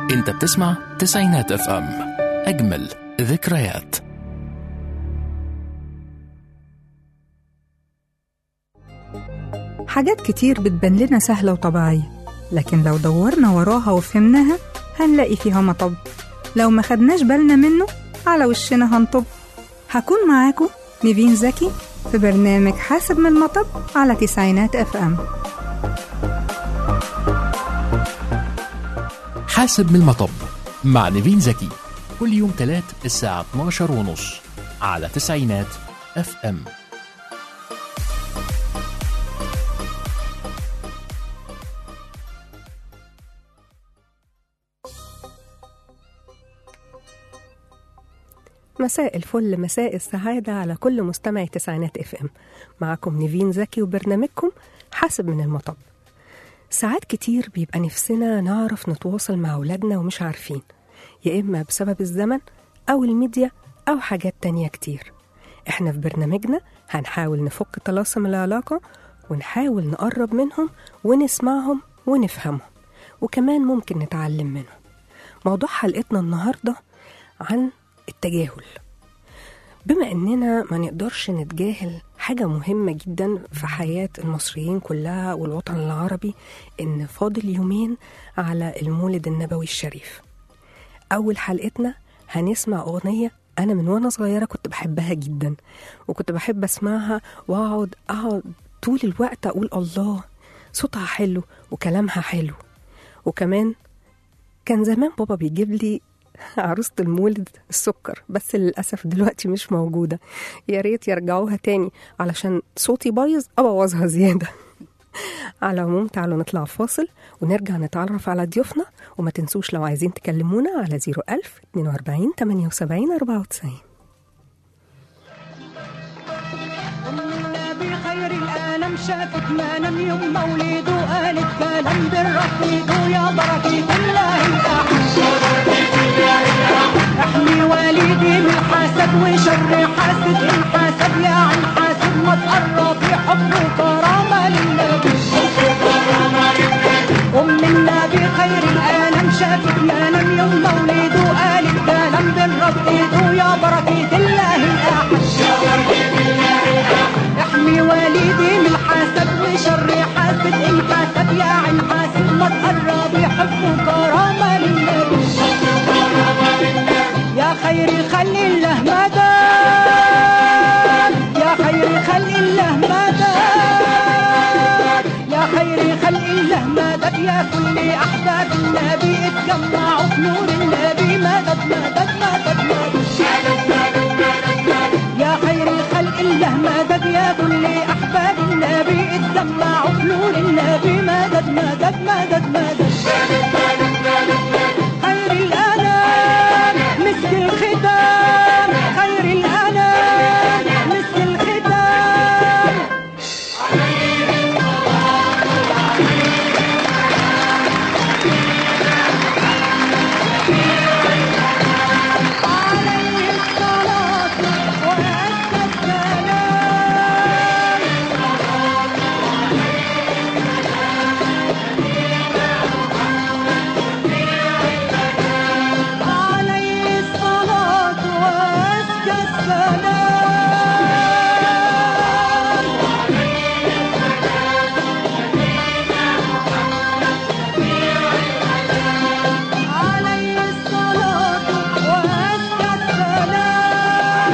انت بتسمع تسعينات اف ام اجمل ذكريات حاجات كتير بتبان لنا سهلة وطبيعية لكن لو دورنا وراها وفهمناها هنلاقي فيها مطب لو ما خدناش بالنا منه على وشنا هنطب هكون معاكم نيفين زكي في برنامج حاسب من المطب على تسعينات اف ام حاسب من المطب مع نيفين زكي كل يوم تلات الساعة 12 ونص على تسعينات اف ام مساء الفل مساء السعادة على كل مستمعي تسعينات اف ام معكم نيفين زكي وبرنامجكم حاسب من المطب ساعات كتير بيبقى نفسنا نعرف نتواصل مع أولادنا ومش عارفين يا إما بسبب الزمن أو الميديا أو حاجات تانية كتير إحنا في برنامجنا هنحاول نفك طلاسم العلاقة ونحاول نقرب منهم ونسمعهم ونفهمهم وكمان ممكن نتعلم منهم موضوع حلقتنا النهاردة عن التجاهل بما اننا ما نقدرش نتجاهل حاجة مهمة جدا في حياة المصريين كلها والوطن العربي ان فاضل يومين على المولد النبوي الشريف اول حلقتنا هنسمع اغنية انا من وانا صغيرة كنت بحبها جدا وكنت بحب اسمعها واقعد اقعد طول الوقت اقول الله صوتها حلو وكلامها حلو وكمان كان زمان بابا بيجيب لي عروسة المولد السكر بس للأسف دلوقتي مش موجودة يا ريت يرجعوها تاني علشان صوتي بايظ أبوظها زيادة على العموم تعالوا نطلع فاصل ونرجع نتعرف على ضيوفنا وما تنسوش لو عايزين تكلمونا على 01000 42 78 94 النبي خير العالم شافت ما نم يوم مولده قالت كلام بالرفيق يا بركة الله احمي والدي من حسد وشر حاسد ان حاسد يا عن حاسد ما تقرب حب وكرامة للنبي أم النبي خير العالم شافت ما نم يوم مولده قالت كلام بالرب ايده يا بركة الله الأحد احمي والدي من حسد وشر حاسد ان حسد يا عين حاسد ما تقرب يحب كرامة للنبي يا خير خلي الله مدام يا خير خلق الله مدام يا خير خلق الله مدد يا كل احباب النبي اتجمعوا في نور النبي مدد مدد مدد مدد يا خير خلق الله مدد يا كل احباب النبي اتجمعوا في نور النبي مدد مدد مدد مدد خير الانام مسك الختام خير الانام مسك الختام عليه الصلاة وأزكى السلام عليه الصلاة وأزكى السلام عليه الصلاة وأزكى السلام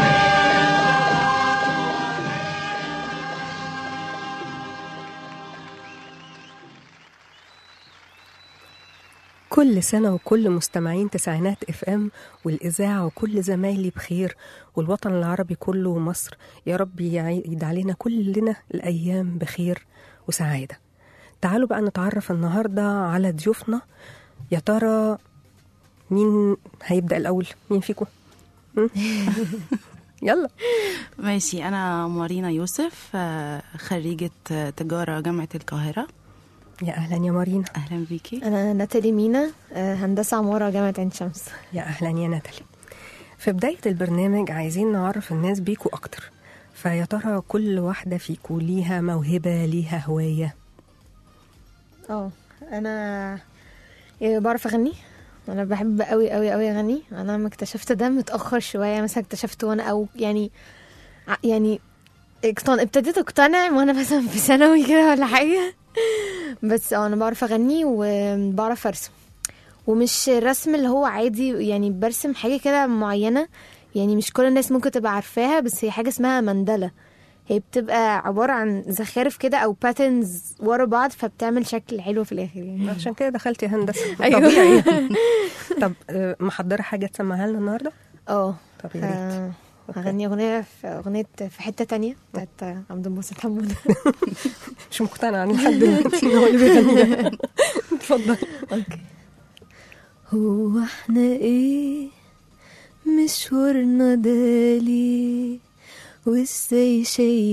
كل سنة وكل مستمعين تسعينات اف ام والإذاعة وكل زمايلي بخير والوطن العربي كله ومصر يا رب يعيد علينا كلنا الأيام بخير وسعادة تعالوا بقى نتعرف النهاردة على ضيوفنا يا ترى مين هيبدأ الأول مين فيكم م? يلا ماشي أنا مارينا يوسف آه، خريجة آه، تجارة جامعة القاهرة يا أهلا يا مارينا أهلا بيكي أنا ناتالي مينا آه، هندسة عمارة جامعة عين شمس يا أهلا يا ناتالي في بداية البرنامج عايزين نعرف الناس بيكوا أكتر فيا ترى كل واحدة فيكوا ليها موهبة ليها هواية اه أنا آه، بعرف أغني انا بحب قوي قوي قوي اغني انا ما اكتشفت ده متاخر شويه مثلا اكتشفت وانا او يعني ع- يعني اقتن- ابتديت اقتنع وانا مثلا في ثانوي كده ولا حاجه بس اه انا بعرف اغني وبعرف ارسم ومش الرسم اللي هو عادي يعني برسم حاجه كده معينه يعني مش كل الناس ممكن تبقى عارفاها بس هي حاجه اسمها مندله هي بتبقى عباره عن زخارف كده او باترنز ورا بعض فبتعمل شكل حلو في الاخر يعني عشان كده دخلتي هندسه أيوة. طبيعي طب آه، محضره حاجه تسمعها لنا النهارده اه طب يا ريت آه، هغني أغنية في أغنية في حتة تانية بتاعت عبد الباسط حمودة مش مقتنعه ان لحد دلوقتي إن هو اللي بيغني اتفضل اوكي هو احنا ايه مشوارنا دالي وازاي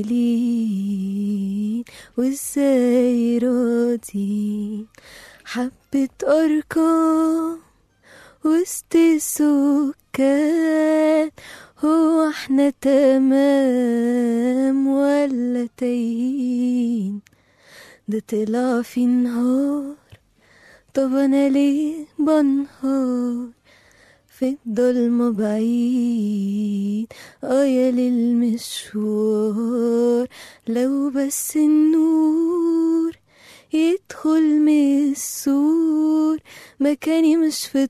شايلين وازاي راضين حبة أرقام وسط سكان هو احنا تمام ولا تايهين ده طلع في نهار طب انا ليه بنهار في الضلمة بعيد اه يا للمشوار لو بس النور يدخل من السور مكاني مش في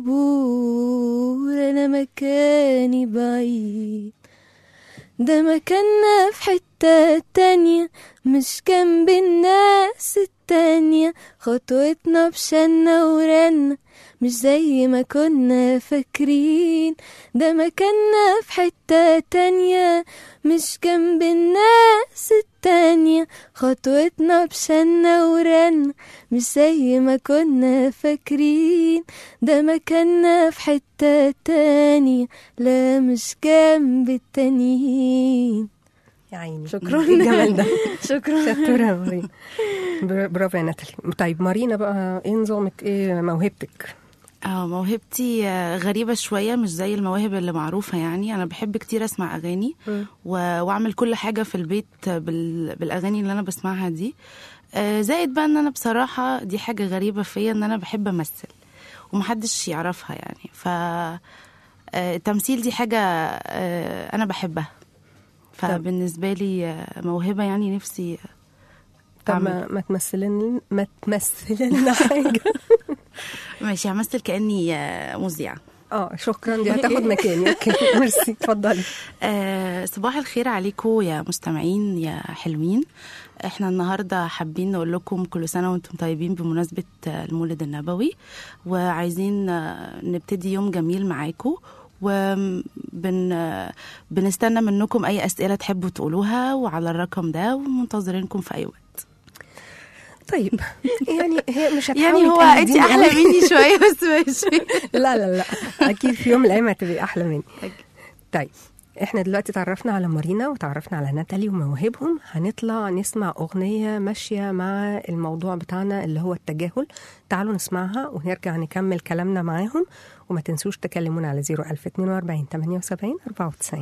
طابور انا مكاني بعيد ده مكاننا في حتة تانية مش جنب الناس التانية خطوتنا بشنا ورنا مش زي ما كنا فاكرين ده مكاننا في حتة تانية مش جنب الناس التانية خطوتنا بشنا ورنا مش زي ما كنا فاكرين ده مكاننا في حتة تانية لا مش جنب التانيين يا عيني شكراً. إيه الجمال ده شكرا شطوره يا مارينا بر- برافو يا ناتالي طيب مارينا بقى ايه نظامك ايه موهبتك اه موهبتي آه، غريبة شوية مش زي المواهب اللي معروفة يعني أنا بحب كتير أسمع أغاني و- وأعمل كل حاجة في البيت بال... بالأغاني اللي أنا بسمعها دي آه، زائد بقى إن أنا بصراحة دي حاجة غريبة فيا إن أنا بحب أمثل ومحدش يعرفها يعني ف آه، التمثيل دي حاجة آه، أنا بحبها فبالنسبة لي آه، موهبة يعني نفسي طب أعمل. ما ما تمثلن ما تمثل لنا حاجه ماشي همثل كأني آه، مذيعة اه شكرا دي هتاخد مكاني اوكي ميرسي اتفضلي آه، صباح الخير عليكم يا مستمعين يا حلوين احنا النهارده حابين نقول لكم كل سنه وانتم طيبين بمناسبه آه، المولد النبوي وعايزين آه، نبتدي يوم جميل معاكم وبن آه، بنستنى منكم اي اسئله تحبوا تقولوها وعلى الرقم ده ومنتظرينكم في اي وقت طيب يعني هي مش هتحاول يعني هو انت تقلديني احلى أوي. مني شويه بس ماشي لا لا لا اكيد في يوم من الايام هتبقي احلى مني أكيد. طيب احنا دلوقتي تعرفنا على مارينا وتعرفنا على ناتالي ومواهبهم هنطلع نسمع اغنيه ماشيه مع الموضوع بتاعنا اللي هو التجاهل تعالوا نسمعها ونرجع نكمل كلامنا معاهم وما تنسوش تكلمونا على 01042 78 94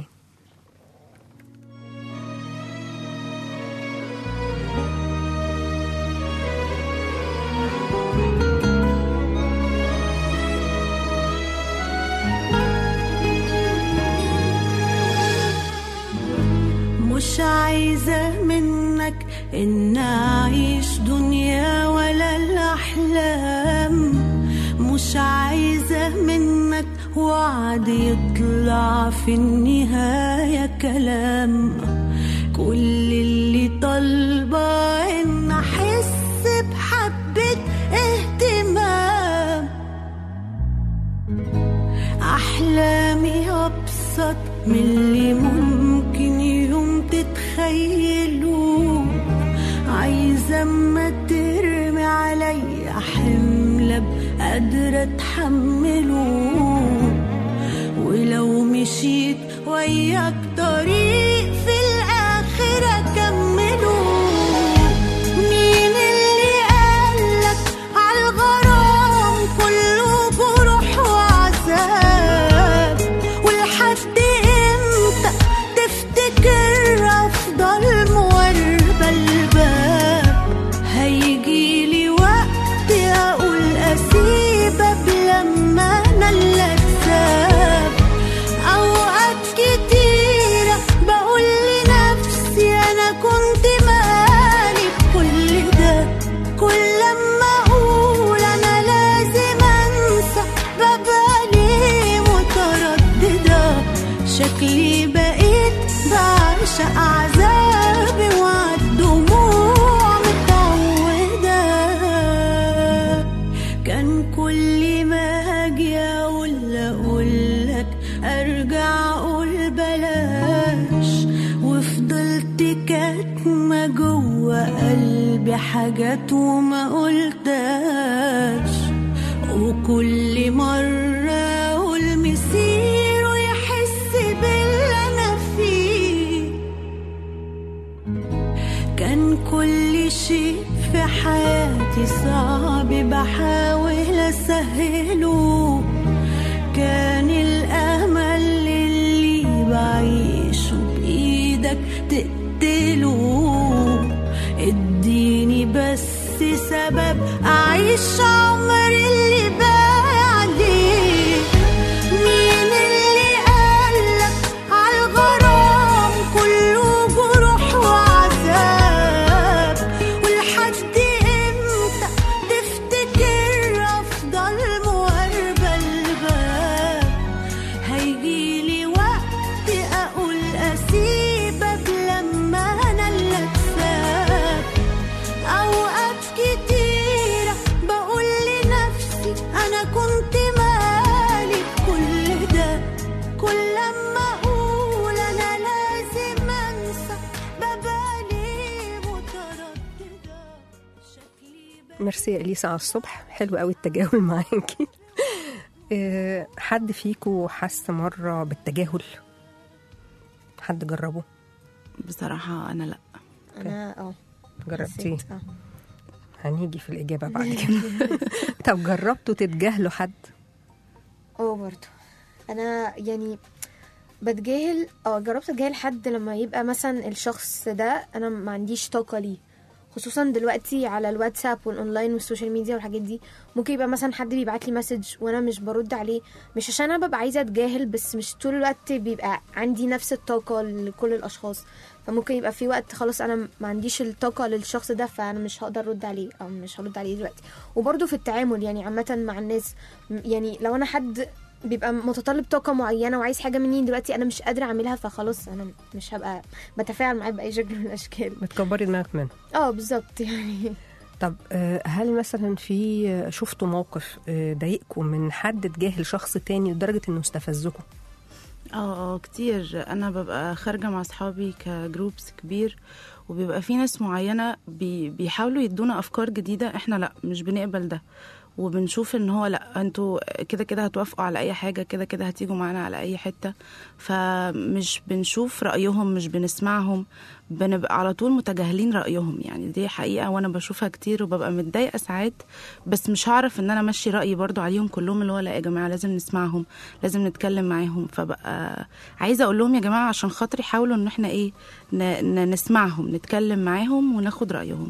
مش عايزة منك إن أعيش دنيا ولا الأحلام مش عايزة منك وعد يطلع في النهاية كلام كل اللي طالبة إن أحس بحبة اهتمام أحلامي أبسط من اللي ممكن يوم تتخيلوه عايزة أما ترمي عليا حمل أبقى قادرة أتحمله ولو مشيت وياك طريق في الآخر أكمله مين اللي قالك عالغرام كله جروح وعذاب ولحد امتى تفتكر افضل مواربة الباب هيجيلي وقت اقول اسيبك لما حاجات وما قلتهاش وكل مرة أقول مسيره يحس باللي أنا فيه كان كل شيء في حياتي صعب بحاول أسهله كان الأمل اللي بعيشه بإيدك تقتله اديني بس سبب أعيش عمري اللي باقي عليه مين اللي قالك عالغرام كله جروح وعذاب ولحد امتى تفتكر افضل مواربة الباب هيجيلي وقت اقول اسيبك لما انا اللي اتساب اوقات كتيرة بقول لنفسي انا كنت مالي كل ده كل لما اقول انا لازم انسى ببالي مترددة شكلي بقى ميرسي يا اليسا على الصبح حلو قوي التجاهل معاكي آه، حد فيكو حس مرة بالتجاهل حد جربه بصراحه انا لا انا اه جربتيه حسيت، اه هنيجي في الإجابة بعد كده طب جربتوا تتجاهلوا حد اه برضه انا يعني بتجاهل اه جربت اتجاهل حد لما يبقى مثلا الشخص ده انا ما عنديش طاقه ليه خصوصا دلوقتي على الواتساب والاونلاين والسوشيال ميديا والحاجات دي ممكن يبقى مثلا حد بيبعت لي مسج وانا مش برد عليه مش عشان انا ببقى عايزه اتجاهل بس مش طول الوقت بيبقى عندي نفس الطاقه لكل الاشخاص فممكن يبقى في وقت خلاص انا ما عنديش الطاقه للشخص ده فانا مش هقدر ارد عليه او مش هرد عليه دلوقتي وبرده في التعامل يعني عامه مع الناس م- يعني لو انا حد بيبقى متطلب طاقه معينه وعايز حاجه مني دلوقتي انا مش قادره اعملها فخلاص انا مش هبقى بتفاعل معاه باي شكل من الاشكال بتكبري دماغك منه اه بالظبط يعني طب آه، هل مثلا في آه، شفتوا موقف آه، ضايقكم من حد تجاهل شخص تاني لدرجة انه استفزكم اه اه كتير انا ببقى خارجه مع اصحابي كجروبس كبير وبيبقى في ناس معينه بي بيحاولوا يدونا افكار جديده احنا لا مش بنقبل ده وبنشوف ان هو لا انتوا كده كده هتوافقوا على اي حاجه كده كده هتيجوا معانا على اي حته فمش بنشوف رايهم مش بنسمعهم بنبقى على طول متجاهلين رايهم يعني دي حقيقه وانا بشوفها كتير وببقى متضايقه ساعات بس مش هعرف ان انا امشي رايي برضو عليهم كلهم اللي هو لا يا جماعه لازم نسمعهم لازم نتكلم معاهم فبقى عايزه اقول لهم يا جماعه عشان خاطري حاولوا ان احنا ايه ن- ن- نسمعهم نتكلم معاهم وناخد رايهم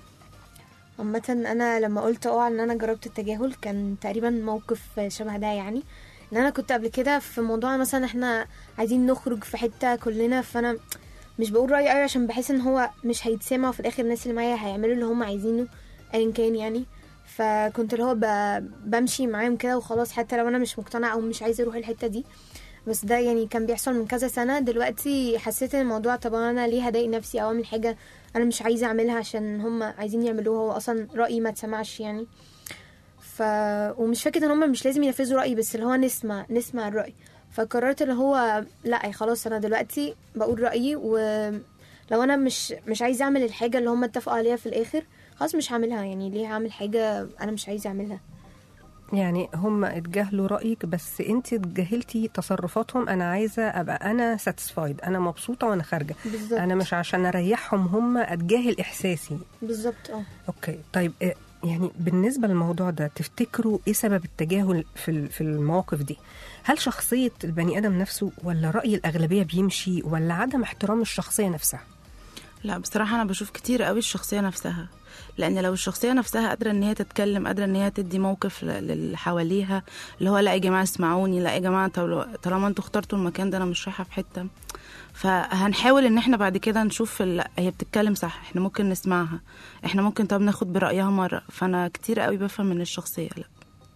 عامة انا لما قلت اه ان انا جربت التجاهل كان تقريبا موقف شبه ده يعني ان انا كنت قبل كده في موضوع مثلا احنا عايزين نخرج في حتة كلنا فانا مش بقول رأيي قوي عشان بحس ان هو مش هيتسمع وفي الاخر الناس اللي معايا هيعملوا اللي هم عايزينه ايا كان يعني فكنت اللي هو ب- بمشي معاهم كده وخلاص حتى لو انا مش مقتنعة او مش عايزة اروح الحتة دي بس ده يعني كان بيحصل من كذا سنة دلوقتي حسيت ان الموضوع طب انا ليه هضايق نفسي او اعمل حاجة انا مش عايزة اعملها عشان هم عايزين يعملوها هو اصلا رأيي ما تسمعش يعني ف ومش فكرة ان هم مش لازم ينفذوا رأيي بس اللي هو نسمع نسمع الرأي فقررت اللي هو لا خلاص انا دلوقتي بقول رأيي ولو انا مش مش عايزة اعمل الحاجة اللي هم اتفقوا عليها في الاخر خلاص مش هعملها يعني ليه هعمل حاجة انا مش عايزة اعملها يعني هم اتجاهلوا رأيك بس انت اتجاهلتي تصرفاتهم انا عايزة ابقى انا ساتسفايد انا مبسوطة وانا خارجة بالظبط انا مش عشان اريحهم هم اتجاهل احساسي بالظبط اه اوكي طيب آه، يعني بالنسبة للموضوع ده تفتكروا ايه سبب التجاهل في ال- في المواقف دي؟ هل شخصية البني آدم نفسه ولا رأي الأغلبية بيمشي ولا عدم احترام الشخصية نفسها؟ لا بصراحة أنا بشوف كتير قوي الشخصية نفسها لأن لو الشخصية نفسها قادرة إن هي تتكلم قادرة إن هي تدي موقف ل- للي حواليها اللي هو لا يا جماعة اسمعوني لا يا جماعة طل- طالما انتوا اخترتوا المكان ده أنا مش رايحة في حتة فهنحاول إن احنا بعد كده نشوف ال- هي بتتكلم صح احنا ممكن نسمعها احنا ممكن طب ناخد برأيها مرة فأنا كتير قوي بفهم من الشخصية لا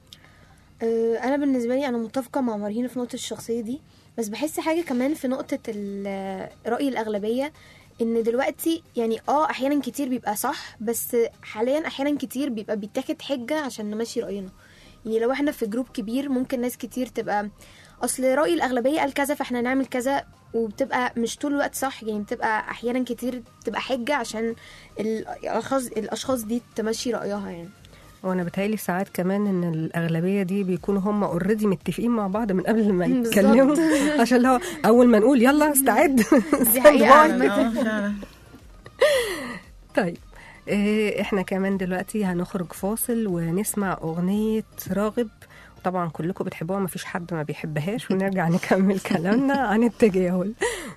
أه، انا بالنسبه لي انا متفقه مع مارينا في نقطه الشخصيه دي بس بحس حاجه كمان في نقطه ال- راي الاغلبيه ان دلوقتي يعني اه احيانا كتير بيبقى صح بس حاليا احيانا كتير بيبقى بيتاخد حجه عشان نمشي راينا يعني لو احنا في جروب كبير ممكن ناس كتير تبقى اصل راي الاغلبيه قال كذا فاحنا نعمل كذا وبتبقى مش طول الوقت صح يعني بتبقى احيانا كتير بتبقى حجه عشان الاشخاص الاشخاص دي تمشي رايها يعني وانا بتهيألي ساعات كمان ان الاغلبيه دي بيكونوا هم اوريدي متفقين مع بعض من قبل ما بالظبط. يتكلموا عشان لو اول ما نقول يلا استعد دي حقيقه عامة. آه، فعلا طيب آه، احنا كمان دلوقتي هنخرج فاصل ونسمع اغنيه راغب طبعا كلكم بتحبوها ما فيش حد ما بيحبهاش ونرجع نكمل كلامنا عن التجاهل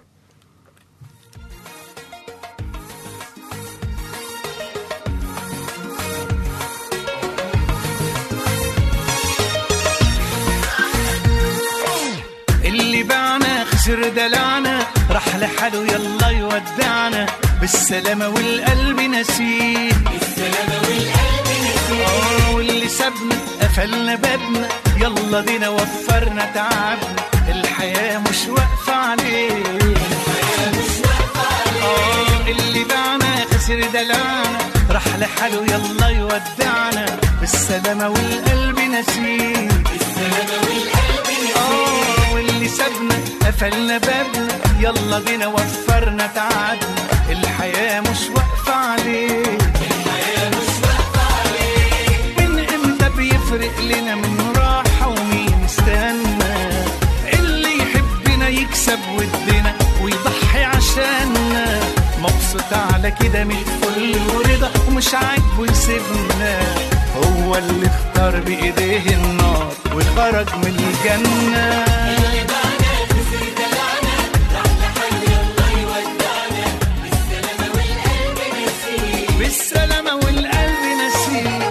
اللي باعنا خسر دلعنا راح لحاله يلا يودعنا بالسلامة والقلب نسيه بالسلامة والقلب نسيه واللي سابنا قفلنا بابنا يلا دينا وفرنا تعبنا الحياة مش واقفة عليه الحياة مش واقفة عليه اللي باعنا خسر دلعنا راح لحاله يلا يودعنا بالسلامة والقلب نسيه بالسلامة والقلب نسيه واللي سابنا قفلنا بابنا يلا بينا وفرنا تعبنا الحياة مش واقفة عليه الحياة مش واقفة عليه من امتى بيفرق لنا من راحة ومين استنى اللي يحبنا يكسب ودنا ويضحي عشاننا مبسوط على كده من الفل ورضا ومش عاجبه يسيبنا هو اللي اختار بايديه النار وخرج من الجنه بالسلامة والقلب نسيه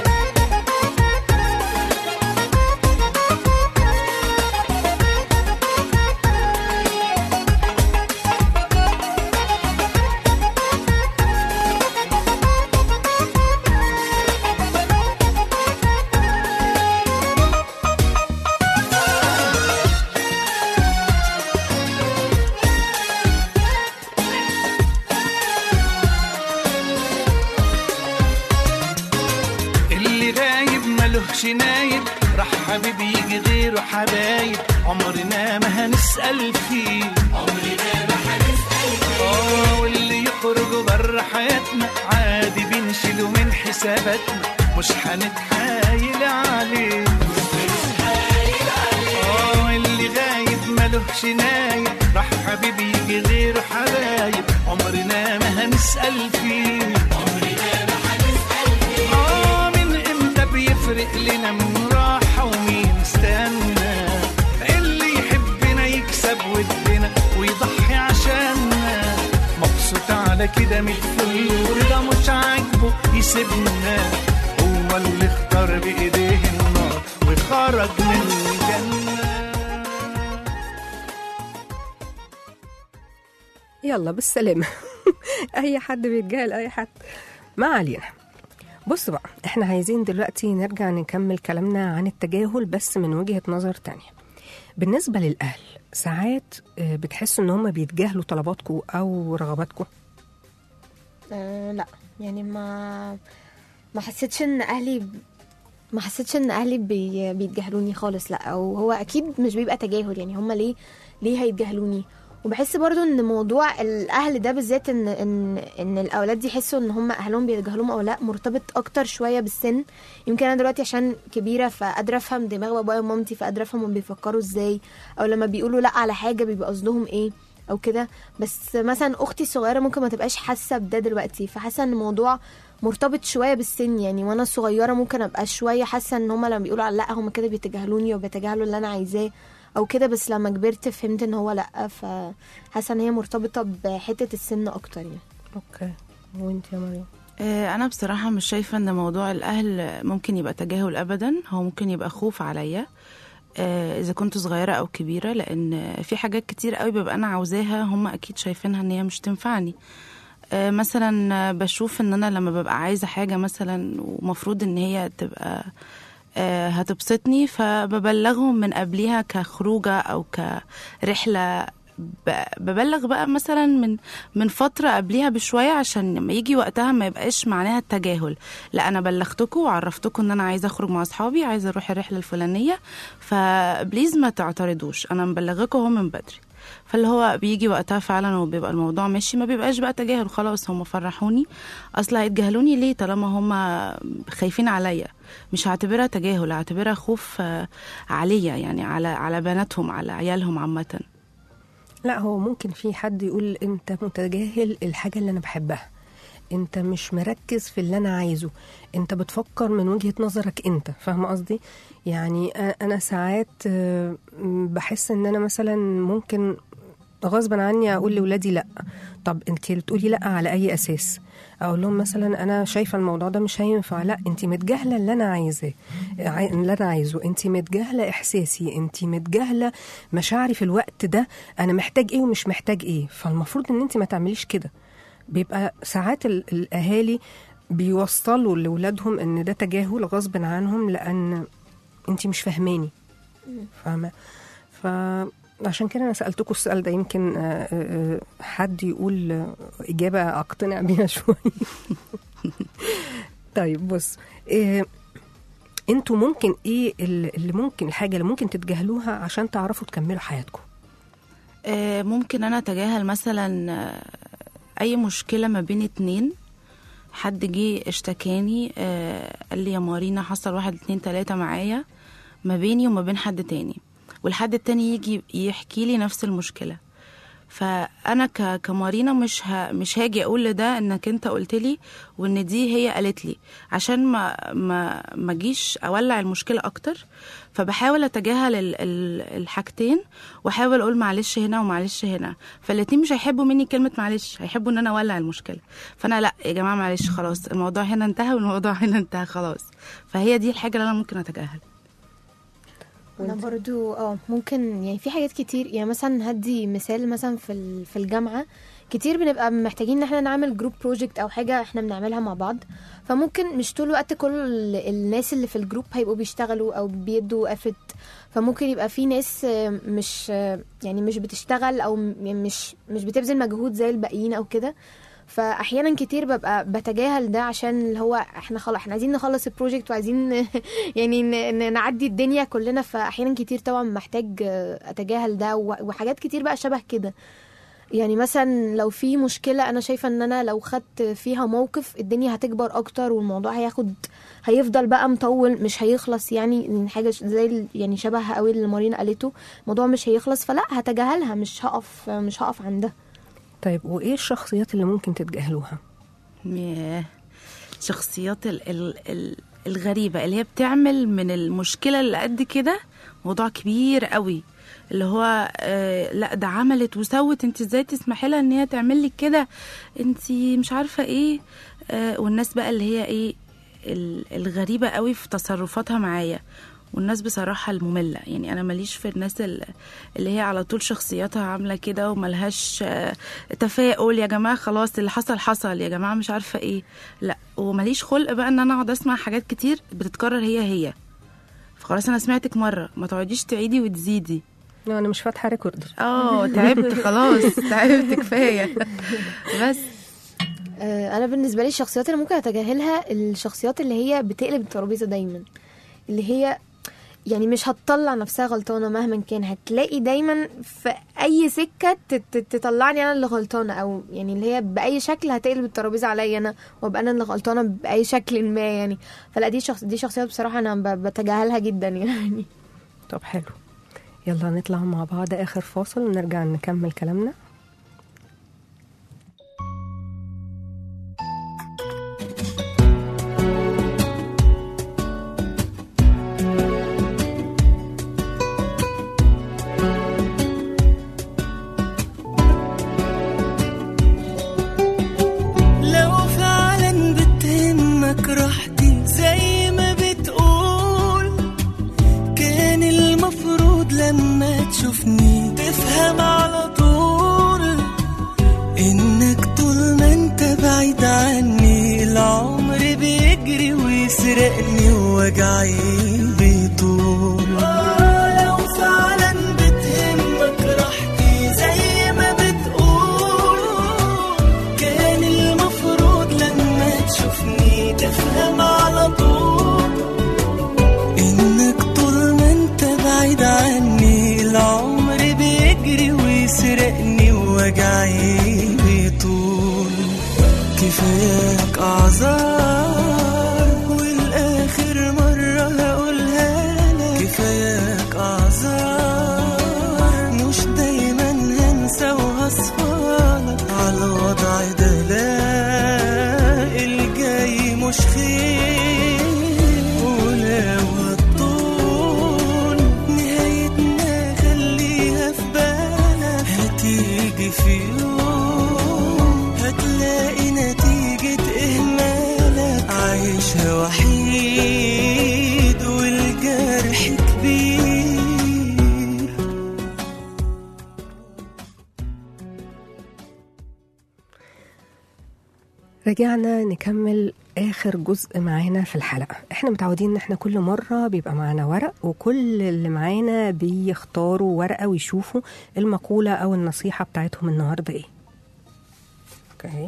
اللي غايب ملهش نايب راح حبيب يجي غيره حبايب عمرنا ما هنسأل فيه عمرنا ما هنسأل فيه اه واللي يخرج بره حياتنا عادي بنشيله من حساباتنا مش هنتحايل عليه اه اللي غايب ملهش نايب راح حبيب يجي غيره حبايب عمرنا ما هنسأل فيه آه من امتى بيفرق لنا من راحة ومين استنى اللي يحبنا يكسب ودنا ويضحي عشاننا مبسوط على كده من الفل ورضا مش عاجبه يسيبنا هو اللي اختار بايديه النار وخرج من الجنة يلا بالسلامة أي حد بيتجاهل أي حد ما علينا بص بقى احنا عايزين دلوقتي نرجع نكمل كلامنا عن التجاهل بس من وجهة نظر تانية بالنسبة للأهل ساعات آه، بتحسوا ان هم بيتجاهلوا طلباتكم أو رغباتكم آه لا يعني ما ما حسيتش ان اهلي ما حسيتش ان اهلي بي... بيتجاهلوني خالص لا او هو اكيد مش بيبقى تجاهل يعني هم ليه ليه هيتجاهلوني وبحس برضو ان موضوع الاهل ده بالذات ان ان ان الاولاد يحسوا ان هم اهلهم بيتجاهلوهم او لا مرتبط اكتر شويه بالسن يمكن انا دلوقتي عشان كبيره فقادره افهم دماغ بابايا ومامتي فقادره افهم هم بيفكروا ازاي او لما بيقولوا لا على حاجه بيبقى قصدهم ايه او كده بس مثلا اختي الصغيره ممكن ما تبقاش حاسه بده دلوقتي فحاسه ان الموضوع مرتبط شويه بالسن يعني وانا صغيره ممكن ابقى شويه حاسه ان هما لما بيقولوا على لا هما كده بيتجاهلوني وبيتجاهلوا اللي انا عايزاه او كده بس لما كبرت فهمت ان هو لا فحاسه ان هي مرتبطه بحته السن اكتر يعني اوكي وانت يا مريم آه، انا بصراحه مش شايفه ان موضوع الاهل ممكن يبقى تجاهل ابدا هو ممكن يبقى خوف عليا آه، اذا كنت صغيره او كبيره لان في حاجات كتير قوي ببقى انا عاوزاها هم اكيد شايفينها ان هي مش تنفعني آه، مثلا آه، بشوف ان انا لما ببقى عايزه حاجه مثلا ومفروض ان هي تبقى آه، هتبسطني فببلغهم من قبليها كخروجه او كرحله ب- ببلغ بقى مثلا من من فتره قبليها بشويه عشان لما يجي وقتها ما يبقاش معناها التجاهل لا انا بلغتكم وعرفتكم ان انا عايزه اخرج مع اصحابي عايزه اروح الرحله الفلانيه فبليز ما تعترضوش انا مبلغاكم هو من بدري فاللي هو بيجي وقتها فعلا وبيبقى الموضوع ماشي ما بيبقاش بقى تجاهل خلاص هم فرحوني اصل هيتجاهلوني ليه طالما هم خايفين عليا مش هعتبرها تجاهل هعتبرها خوف آه، عليا يعني على على بناتهم على عيالهم عامه لا هو ممكن في حد يقول انت متجاهل الحاجة اللي انا بحبها انت مش مركز في اللي انا عايزه انت بتفكر من وجهة نظرك انت فاهمة قصدي يعني أ- انا ساعات آه، م- بحس ان انا مثلا ممكن غصبا عني اقول لاولادي لا طب انت بتقولي لا على اي اساس اقول لهم مثلا انا شايفه الموضوع ده مش هينفع لا انت متجاهله اللي انا عايزاه عاي- اللي انا عايزه انت متجاهله احساسي انت متجاهله مشاعري في الوقت ده انا محتاج ايه ومش محتاج ايه فالمفروض ان انت ما تعمليش كده بيبقى ساعات ال- الاهالي بيوصلوا لاولادهم ان ده تجاهل غصب عنهم لان انت مش فاهماني فاهمه فعشان كده انا سالتكم السؤال ده يمكن آه، آه، آه، حد يقول آه، اجابه اقتنع بيها شويه طيب بص آه، انتوا ممكن ايه اللي اللي ممكن الحاجه اللي ممكن تتجاهلوها عشان تعرفوا تكملوا حياتكم آه، ممكن انا اتجاهل مثلا آه، اي مشكله ما بين اتنين حد جه اشتكاني آه، قال لي يا مارينا حصل واحد اتنين تلاته معايا ما بيني وما بين حد تاني والحد التاني يجي يحكي لي نفس المشكله فانا ك- كمارينا مش ه... مش هاجي اقول لده انك انت قلت لي وان دي هي قالت لي عشان ما ما ما اجيش اولع المشكله اكتر فبحاول اتجاهل ال... ال... الحاجتين واحاول اقول معلش هنا ومعلش هنا فالاتنين مش هيحبوا مني كلمه معلش هيحبوا ان انا اولع المشكله فانا لا يا جماعه معلش خلاص الموضوع هنا انتهى والموضوع هنا انتهى خلاص فهي دي الحاجه اللي انا ممكن اتجاهل انا برضو اه ممكن يعني في حاجات كتير يعني مثلا هدي مثال مثلا في ال- في الجامعه كتير بنبقى محتاجين ان احنا نعمل جروب بروجكت او حاجه احنا بنعملها مع بعض فممكن مش طول الوقت كل ال- الناس اللي في الجروب هيبقوا بيشتغلوا او بيدوا افت فممكن يبقى في ناس آه، مش آه، يعني مش بتشتغل او م- يعني مش مش بتبذل مجهود زي الباقيين او كده فاحيانا كتير ببقى بتجاهل ده عشان اللي هو احنا خلاص احنا عايزين نخلص البروجكت وعايزين يعني ن- ن- نعدي الدنيا كلنا فاحيانا كتير طبعا محتاج آه، اتجاهل ده و- وحاجات كتير بقى شبه كده يعني مثلا لو في مشكلة أنا شايفة إن أنا لو خدت فيها موقف الدنيا هتكبر أكتر والموضوع هياخد هيفضل بقى مطول مش هيخلص يعني إن حاجة ش- زي ال- يعني شبه قوي اللي مارينا قالته الموضوع مش هيخلص فلا هتجاهلها مش هقف مش هقف عندها طيب وايه الشخصيات اللي ممكن تتجاهلوها ياه. شخصيات ال ال ال الغريبة اللي هي بتعمل من المشكلة اللي قد كده موضوع كبير قوي اللي هو آه لا ده عملت وسوت انت ازاي تسمحي لها ان هي تعمل لك كده انت مش عارفة ايه آه والناس بقى اللي هي ايه ال- الغريبة قوي في تصرفاتها معايا والناس بصراحة المملة يعني أنا ماليش في الناس ال- اللي هي على طول شخصياتها عاملة كده وملهاش آه، تفاؤل يا جماعة خلاص اللي حصل حصل يا جماعة مش عارفة ايه لا وماليش خلق بقى ان انا اقعد اسمع حاجات كتير بتتكرر هي هي فخلاص انا سمعتك مرة ما تقعديش تعيدي وتزيدي لا انا مش فاتحه ريكورد اه تعبت خلاص تعبت كفاية بس آه، انا بالنسبه لي الشخصيات اللي ممكن اتجاهلها الشخصيات اللي هي بتقلب الترابيزه دايما اللي هي يعني مش هتطلع نفسها غلطانه مهما كان هتلاقي دايما في اي سكه تت- تطلعني انا اللي غلطانه او يعني اللي هي باي شكل هتقلب الترابيزه عليا انا وابقى انا اللي غلطانه باي شكل ما يعني فلا دي شخص دي شخصيات بصراحه انا ب- بتجاهلها جدا يعني طب حلو يلا نطلع مع بعض اخر فاصل ونرجع نكمل كلامنا لو فعلا بتهمك راحتي زي ما بتقول كان المفروض لما تشوفني تفهم على طول انك طول ما انت بعيد عني العمر بيجري ويسرقني ووجعي بيطول آه، لو فعلا بتهمك راحتي زي وحيد والجرح كبير رجعنا نكمل آخر جزء معانا في الحلقة احنا متعودين ان احنا كل مرة بيبقى معانا ورق وكل اللي معانا بيختاروا ورقة ويشوفوا المقولة أو النصيحة بتاعتهم النهاردة ايه اوكي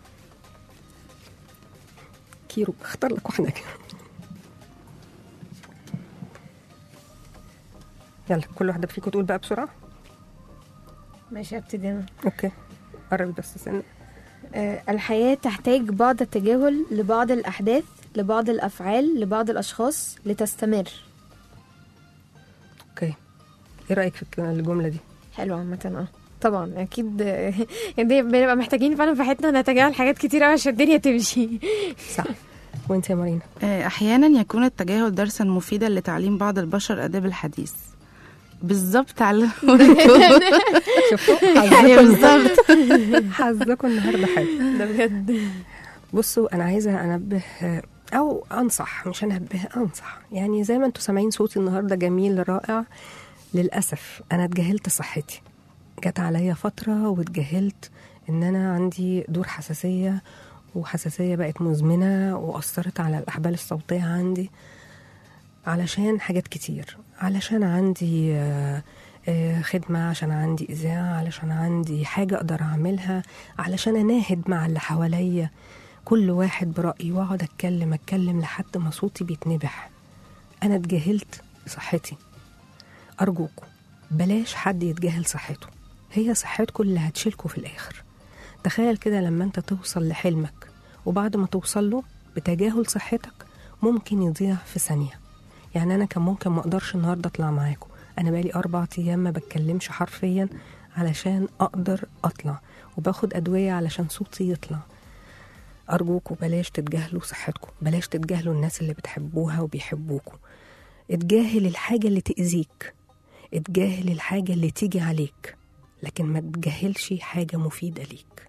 كيرو اختار لك واحدة كده يلا كل واحدة فيكم تقول بقى بسرعة ماشي ابتدي انا اوكي قربي بس سنة آه، الحياة تحتاج بعض التجاهل لبعض الأحداث لبعض الأفعال لبعض الأشخاص لتستمر اوكي ايه رأيك في الجملة دي حلوة عامة اه طبعا اكيد آه، يعني بنبقى محتاجين فعلا في حياتنا نتجاهل حاجات كتير قوي عشان الدنيا تمشي صح وانت يا مارينا آه، أحيانا يكون التجاهل درسا مفيدا لتعليم بعض البشر آداب الحديث بالظبط على شوفوا يعني بالظبط حظكم النهارده حلو ده بجد بصوا انا عايزه انبه او انصح مش انبه انصح يعني زي ما انتم سامعين صوتي النهارده جميل رائع للاسف انا اتجاهلت صحتي جت عليا فتره واتجاهلت ان انا عندي دور حساسيه وحساسيه بقت مزمنه واثرت على الاحبال الصوتيه عندي علشان حاجات كتير علشان عندي آه، آه، خدمة عشان عندي إذاعة علشان عندي حاجة أقدر أعملها علشان أناهد مع اللي حواليا كل واحد برأيه وأقعد أتكلم أتكلم لحد ما صوتي بيتنبح أنا اتجاهلت صحتي أرجوكم بلاش حد يتجاهل صحته هي صحتكم اللي هتشيلكوا في الآخر تخيل كده لما أنت توصل لحلمك وبعد ما توصل له بتجاهل صحتك ممكن يضيع في ثانية يعني أنا كان ممكن ما أقدرش النهاردة أطلع معاكم أنا بقالي أربع أيام ما بتكلمش حرفيا علشان أقدر أطلع وباخد أدوية علشان صوتي يطلع أرجوكوا بلاش تتجاهلوا صحتكم بلاش تتجاهلوا الناس اللي بتحبوها وبيحبوكوا اتجاهل الحاجة اللي تأذيك اتجاهل الحاجة اللي تيجي عليك لكن ما تجاهلش حاجة مفيدة ليك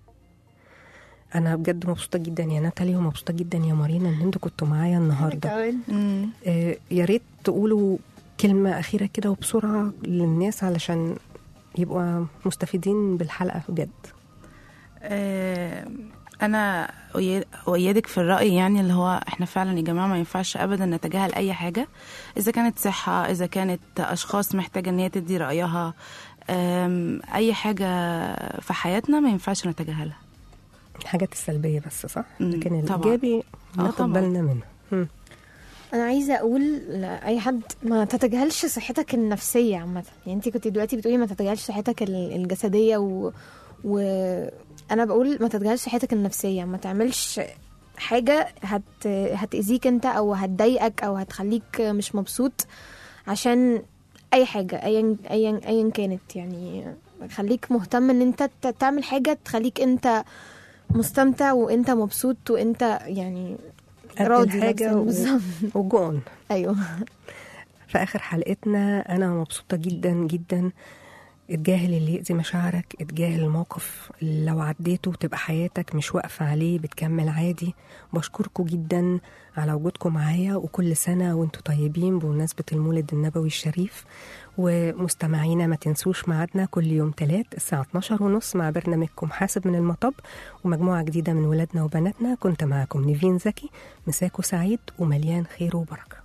أنا بجد مبسوطة جدا يا ناتالي ومبسوطة جدا يا مارينا إن انتوا كنتوا معايا النهاردة كمان مم. آه، يا ريت تقولوا كلمة أخيرة كده وبسرعة للناس علشان يبقوا مستفيدين بالحلقة بجد آه، انا أؤيد- اؤيدك في الراي يعني اللي هو احنا فعلا يا جماعه ما ينفعش ابدا نتجاهل اي حاجه اذا كانت صحه اذا كانت اشخاص محتاجه ان هي تدي رايها آم، اي حاجه في حياتنا ما ينفعش نتجاهلها الحاجات السلبية بس صح؟ مم، لكن طبعاً. الإيجابي آه، ناخد طبعاً. بالنا منه مم. انا عايزه اقول لاي حد ما تتجاهلش صحتك النفسيه عامه يعني انت كنت دلوقتي بتقولي ما تتجاهلش صحتك ال- الجسديه و... و انا بقول ما تتجاهلش صحتك النفسيه ما تعملش حاجه هت... هتاذيك انت او هتضايقك او هتخليك مش مبسوط عشان اي حاجه ايا ايا ايا كانت يعني خليك مهتم ان انت ت- تعمل حاجه تخليك انت مستمتع وانت مبسوط وانت يعني قد راضي الحاجة نفسياً و- بالظبط وجون ايوه في آخر حلقتنا أنا مبسوطة جدا جدا اتجاهل اللي يأذي مشاعرك اتجاهل الموقف اللي لو عديته تبقى حياتك مش واقفة عليه بتكمل عادي بشكركم جدا على وجودكم معايا وكل سنة وانتم طيبين بمناسبة المولد النبوي الشريف ومستمعينا ما تنسوش ميعادنا كل يوم تلات الساعة 12 ونص مع برنامجكم حاسب من المطب ومجموعة جديدة من ولادنا وبناتنا كنت معاكم نيفين زكي مساكو سعيد ومليان خير وبركة